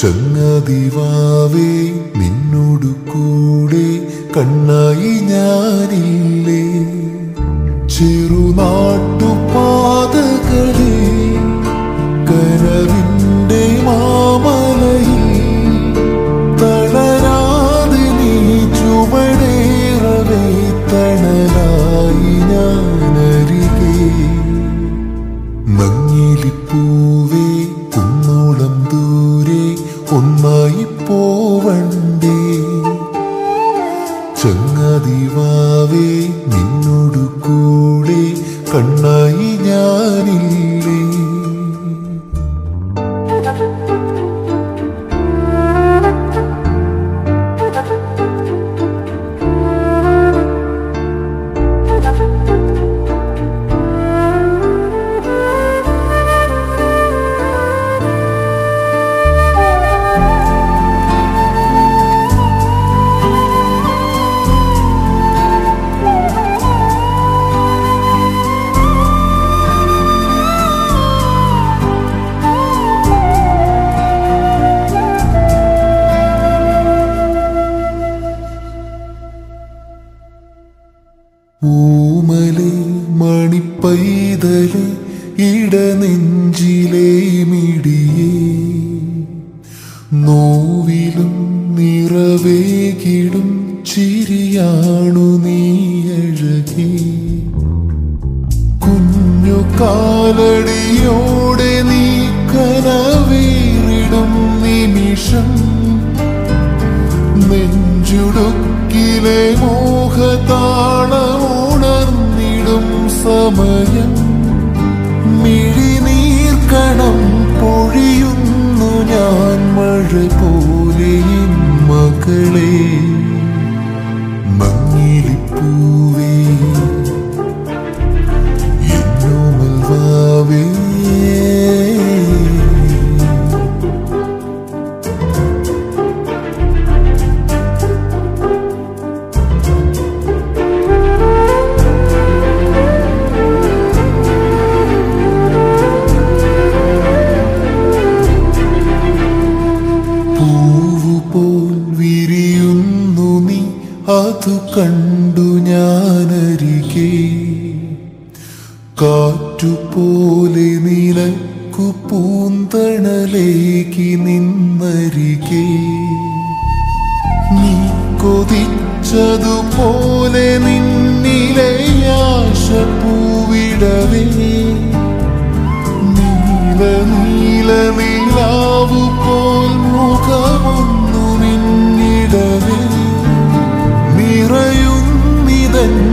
ചങ്ങതിവാവേ നിന്നോടു കൂടെ കണ്ണായി ഞാനില്ലേ ചെറുനാട്ടുപാതകളെ കനവിന്റെ മാമലയിൽ തളരാതെ നീ ചുവടേറവേ തണലായി ഞാനരികെ മങ്ങിലിപ്പൂവേ കുന്നോളം ദൂരെ ഒന്നായി പോവണ്ടേ ചങ്ങതിവാവേ നിന്നോടു കൂടെ കണ്ണായി ഞാനില്ലേ ഊമലെ മണിപ്പൈതലെ ഇടനെഞ്ചിലെ മിടിയേ നോവിലും നിറവേകിടും ചിരിയാണു നീ അഴകേ കുഞ്ഞു കാലടിയോടെ നീ കനവേറിടും നിമിഷം നെഞ്ചുടുക്കിലെ മോഹതാളമുണർന്നിടും സമയം മിഴിനീർക്കണം പൊഴിയുന്നു ഞാൻ മഴ പോലെ എൻ മകളെ മങ്ങിലിപ്പൂവേ എന്നോമൽ വാവേ പൂവുപോൽ വിരിയുന്നു നീ അതു കണ്ടു ഞാനരികെ കാറ്റുപോലെ നിലക്കു പൂന്തണലേക്ക് നിന്നരികെ നീ കൊതിച്ചതുപോലെ നിന്നിലെ ആശ പൂവിടവേ നീല നീല നീലാവു പോൽ മുഖമൊന്നു മിന്നിടവേ നിറയുന്നിതൻ